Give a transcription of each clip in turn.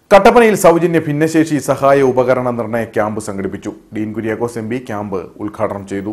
കട്ടപ്പനയിൽ സൗജന്യ ഭിന്നശേഷി സഹായ ഉപകരണ നിർണയ ക്യാമ്പ് സംഘടിപ്പിച്ചു Dean Kuriakose M P camp ഉദ്ഘാടനം ചെയ്തു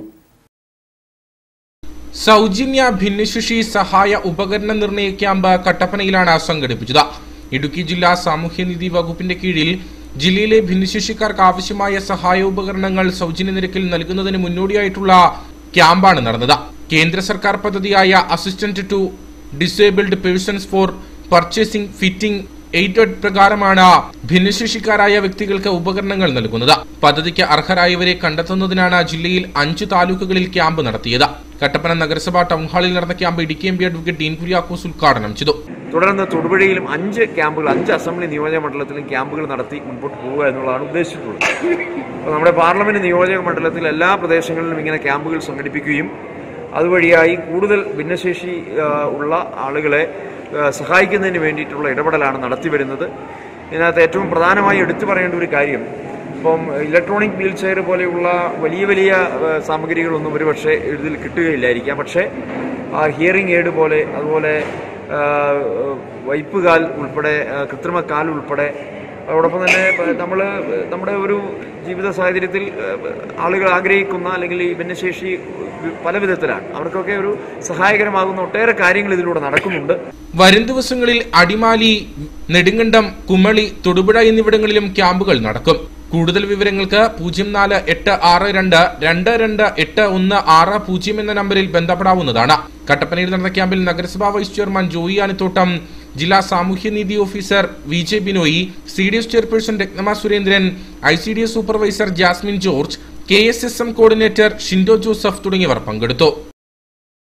സൗജന്യ ഭിന്നശേഷി സഹായ ഉപകരണ നിർണയ ക്യാമ്പ് കട്ടപ്പനയിലാണ് സംഘടിപ്പിച്ചത് ഇടുക്കി ജില്ലാ സാമൂഹ്യനീതി വകുപ്പിന്റെ കീഴിൽ ജില്ലയിലെ ഭിന്നശേഷിക്കാർക്ക് ആവശ്യമായ സഹായ ഉപകരണങ്ങൾ സൗജന്യ നിരക്കിൽ നൽകുന്നതിന് മുന്നോടിയായിട്ടുള്ള ക്യാമ്പാണ് നടന്നത് കേന്ദ്ര സർക്കാർ പദ്ധതിയായ assistant to disabled persons for purchasing fitting aided പ്രകാരമാണ് ഭിന്നശേഷിക്കാരായ വ്യക്തികൾക്ക് ഉപകരണങ്ങൾ നൽകുന്നത് പദ്ധതിക്ക് അർഹരായവരെ കണ്ടെത്തുന്നതിനാണ് ജില്ലയിൽ അഞ്ച് താലൂക്കുകളിൽ ക്യാമ്പ് നടത്തിയത് കട്ടപ്പന നഗരസഭാ ടൗൺ ഹാളിൽ നടന്ന camp Idukki M P advocate Dean Kuriakose ഉദ്ഘാടനം ചെയ്തു തുടർന്ന് തൊടുപുഴയിലും അഞ്ച് ക്യാമ്പുകൾ അഞ്ച് അസംബ്ലി നിയോജക മണ്ഡലത്തിലും ക്യാമ്പുകൾ നടത്തി മുൻപോട്ട് പോവുക എന്നുള്ളതാണ് ഉദ്ദേശിച്ചിട്ടുള്ളത് അപ്പോൾ നമ്മുടെ പാർലമെന്റ് നിയോജക മണ്ഡലത്തിൽ എല്ലാ പ്രദേശങ്ങളിലും ഇങ്ങനെ ക്യാമ്പുകൾ സംഘടിപ്പിക്കുകയും അതുവഴിയായി കൂടുതൽ ഭിന്നശേഷി ആ, ഉള്ള ആളുകളെ ആ, സഹായിക്കുന്നതിന് വേണ്ടിയിട്ടുള്ള ഇടപെടലാണ് നടത്തി വരുന്നത് ഇതിനകത്ത് ഏറ്റവും പ്രധാനമായി എടുത്തു പറയേണ്ട ഒരു കാര്യം ഇപ്പം ഇലക്ട്രോണിക് വീൽ ചെയർ പോലെയുള്ള വലിയ വലിയ ആ, സാമഗ്രികളൊന്നും ഒരുപക്ഷെ ഇതിൽ കിട്ടുകയില്ലായിരിക്കാം പക്ഷേ ഹിയറിംഗ് എയ്ഡ് പോലെ അതുപോലെ ആ, വൈപ്പ് കാൽ ഉൾപ്പെടെ ആ, കൃത്രിമ കാൽ ഉൾപ്പെടെ അതോടൊപ്പം തന്നെ നമ്മൾ നമ്മുടെ ഒരു ജീവിത സാഹചര്യത്തിൽ ആ, ആളുകൾ ആഗ്രഹിക്കുന്ന അല്ലെങ്കിൽ ഈ ഭിന്നശേഷി പല വിധത്തിലാണ് അവർക്കൊക്കെ ഒരു സഹായകരമാകുന്ന ഒട്ടേറെ കാര്യങ്ങൾ ഇതിലൂടെ നടക്കുന്നുണ്ട് വരും ദിവസങ്ങളിൽ അടിമാലി നെടുങ്കണ്ടം കുമളി തൊടുപുഴ എന്നിവിടങ്ങളിലും ക്യാമ്പുകൾ നടക്കും കൂടുതൽ വിവരങ്ങൾക്ക് പൂജ്യം നാല് എട്ട് ആറ് രണ്ട് രണ്ട് രണ്ട് എട്ട് ഒന്ന് ആറ് പൂജ്യം എന്ന നമ്പറിൽ ബന്ധപ്പെടാവുന്നതാണ് കട്ടപ്പനയിൽ നടന്ന ക്യാമ്പിൽ നഗരസഭാ വൈസ് ചെയർമാൻ ജോയി ആനത്തോട്ടം ജില്ലാ സാമൂഹ്യനീതി officer V J Binoy C D S chairperson Ratnamma Surendran I C D S supervisor Jasmine George K S S M coordinator Shindo Joseph തുടങ്ങിയവർ പങ്കെടുത്തു